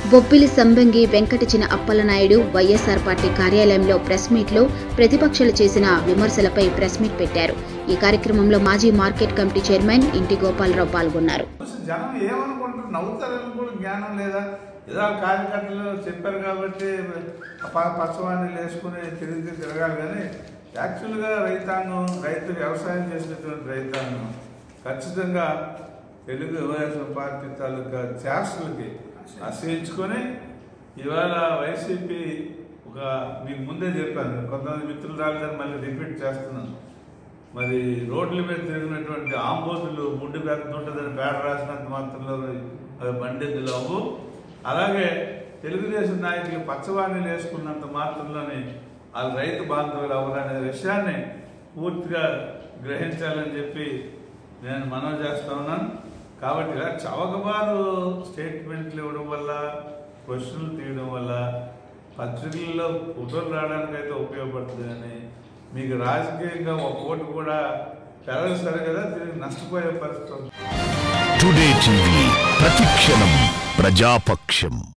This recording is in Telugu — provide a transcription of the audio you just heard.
బొబ్బిలి సంబంగి వెంకటచిన అప్పలనాయుడు వైఎస్ఆర్ పార్టీ కార్యాలయంలో ప్రెస్ మీట్లో ప్రతిపక్షాలు చేసిన విమర్శలపై ప్రెస్ మీట్ పెట్టారు ఈ కార్యక్రమంలో మాజీ మార్కెట్ కమిటీ చైర్మన్ ఇంటి గోపాలరావు పాల్గొన్నారు చూసి జనం ఏమనుకుంటారు నవ్వుతారని కూడా జ్ఞానం లేదా ఏదో ఆ కార్యకర్తలు చెప్పారు కాబట్టి ప- పచ్చవాణి వేసుకుని తిరిగి తిరగాలి కానీ యాక్చువల్గా రైతాంగం రైతు వ్యవసాయం చేసినటువంటి రైతాంగం ఖచ్చితంగా తెలుగుదేశం పార్టీ తాలూకా చేష్టలకి ఆశ్రయించుకొని ఇవాళ వైసీపీ ఒక మీకు ముందే చెప్పాను కొంతమంది మిత్రులు రాలేదని మళ్ళీ రిపీట్ చేస్తున్నాను మరి రోడ్ల మీద తిరిగినటువంటి ఆంబోతులు ముడ్డు పెడుతుంటుందని పేడ రాసినంత మాత్రంలో అవి బండిద్దులు అవ్వు అలాగే తెలుగుదేశం నాయకులు పచ్చవాణిలు వేసుకున్నంత మాత్రంలోనే వాళ్ళు రైతు బాంధవులు అవ్వాలనే విషయాన్ని పూర్తిగా గ్రహించాలని చెప్పి నేను మనవి చేస్తా ఉన్నాను కాబట్టి ఇలా చవకబారు స్టేట్మెంట్లు ఇవ్వడం వల్ల క్వశ్చన్లు తీయడం వల్ల పత్రికల్లో ఫోటోలు రావడానికి అయితే ఉపయోగపడుతుంది కానీ మీకు రాజకీయంగా ఒక ఓటు కూడా పెరగదు సరే కదా తిరిగి నష్టపోయే పరిస్థితి వస్తుంది. టుడే టీవీ ప్రతిక్షణం ప్రజాపక్షం